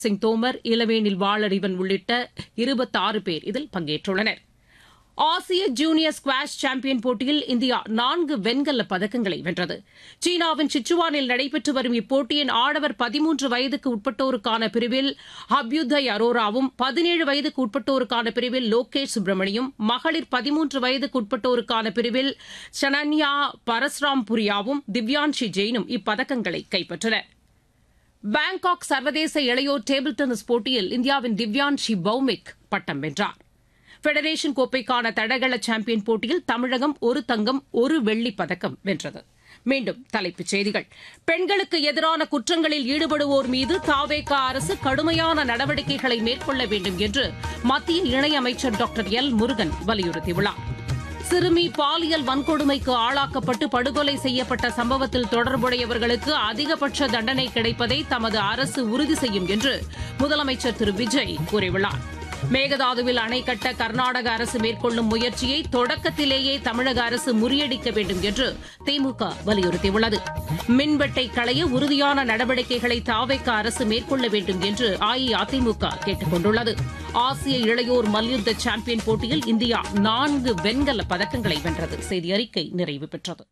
சிங் தோமர் இளவேனில் வாளறிவன் உள்ளிட்ட இருபத்தாறு பேர் இதில் பங்கேற்றுள்ளனர் ஆசிய ஜூனியர் ஸ்குவாஷ் சாம்பியன் போட்டியில் இந்தியா நான்கு வெண்கலப் பதக்கங்களை வென்றது சீனாவின் சிச்சுவானில் நடைபெற்று வரும் இப்போட்டியின் ஆடவர் பதிமூன்று வயதுக்கு உட்பட்டோருக்கான பிரிவில் அபியுதய் அரோராவும் பதினேழு வயதுக்கு உட்பட்டோருக்கான பிரிவில் லோகேஷ் சுப்பிரமணியும் மகளிர் பதிமூன்று வயதுக்கு உட்பட்டோருக்கான பிரிவில் ஷனன்யா பரஸ்ராம் புரியாவும் திவ்யான்ஷி ஜெயினும் இப்பதக்கங்களை கைப்பற்றினர் பாங்காக் சர்வதேச இளையோர் டேபிள் டென்னிஸ் போட்டியில் இந்தியாவின் திவ்யான்ஷி பௌமிக் பட்டம் வென்றார் ஃபெடரேஷன் கோப்பைக்கான தடகள சாம்பியன் போட்டியில் தமிழகம் ஒரு தங்கம் ஒரு வெள்ளிப் பதக்கம் வென்றது மீண்டும் தலைப்புச் செய்திகள் பெண்களுக்கு எதிரான குற்றங்களில் ஈடுபடுவோர் மீது தாவேகா அரசு கடுமையான நடவடிக்கைகளை மேற்கொள்ள வேண்டும் என்று மத்திய இணையமைச்சர் டாக்டர் எல் முருகன் வலியுறுத்தியுள்ளார் சிறுமி பாலியல் வன்கொடுமைக்கு ஆளாக்கப்பட்டு படுகொலை செய்யப்பட்ட சம்பவத்தில் தொடர்புடையவர்களுக்கு அதிகபட்ச தண்டனை கிடைப்பதை தமது அரசு உறுதி செய்யும் என்று முதலமைச்சர் திரு விஜய் கூறியுள்ளார் மேகதாதுவில் அணை கட்ட கர்நாடக அரசு மேற்கொள்ளும் முயற்சியை தொடக்கத்திலேயே தமிழக அரசு முறியடிக்க வேண்டும் என்று திமுக வலியுறுத்தியுள்ளது மின்வெட்டை களைய உறுதியான நடவடிக்கைகளை தாவைக்க அரசு மேற்கொள்ள வேண்டும் என்று அஇஅதிமுக கேட்டுக் கொண்டுள்ளது ஆசிய இளையோர் மல்யுத்த சாம்பியன் போட்டியில் இந்தியா நான்கு வெண்கல பதக்கங்களை வென்றது செய்தி அறிக்கை நிறைவு பெற்றது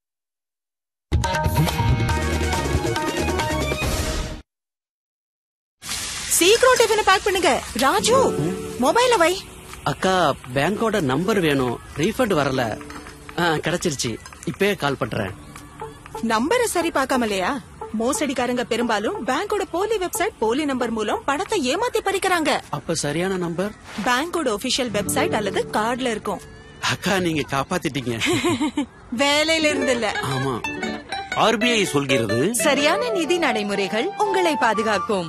சீக்கிரம் டிஃபனை பேக் பண்ணுங்க ராஜு மொபைல வை அக்கா பேங்கோட நம்பர் வேணும் ரீஃபண்ட் வரல ஆ, கிடைச்சிருச்சு இப்பவே கால் பண்றேன் நம்பரை சரி பார்க்காமலையா மோசடிக்காரங்க பெரும்பாலும் பேங்கோட போலி வெப்சைட் போலி நம்பர் மூலம் பணத்தை ஏமாத்தி பறிக்கிறாங்க அப்ப சரியான நம்பர் பேங்கோட ஒபிஷியல் வெப்சைட் அல்லது கார்டுல இருக்கும் அக்கா நீங்க காப்பாத்திட்டீங்க வேலையில இருந்து இல்ல ஆமா ஆர்பிஐ சொல்கிறது சரியான நிதி நடைமுறைகள் உங்களை பாதுகாக்கும்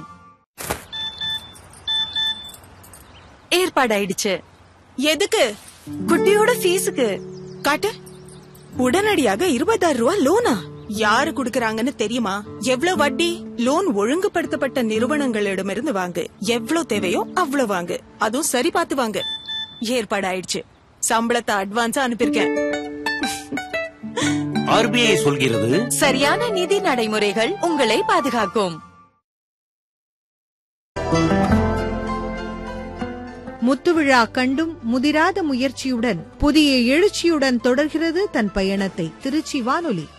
ஏற்பாடாயிடுச்சு எதுக்கு குட்டியோட ஃபீஸுக்கு காட்டு உடனடியாக இருபதாயிரம் ரூபாய் லோனா யாரு குடுக்கறாங்கன்னு தெரியுமா எவ்வளவு வட்டி லோன் ஒழுங்குபடுத்தப்பட்ட நிறுவனங்களிடமிருந்து வாங்கு எவ்வளவு தேவையோ அவ்வளவு வாங்கு அதுவும் சரி பார்த்து வாங்கு ஏற்பாடாயிடுச்சு சம்பளத்தை அட்வான்ஸா அனுப்பியிருக்கேன் ஆர்பிஐ சொல்கிறது சரியான நிதி நடைமுறைகள் உங்களை பாதுகாக்கும் முத்துவிழா கண்டும் முதிராத முயற்சியுடன் புதிய எழுச்சியுடன் தொடர்கிறது தன் பயணத்தை திருச்சி வானொலி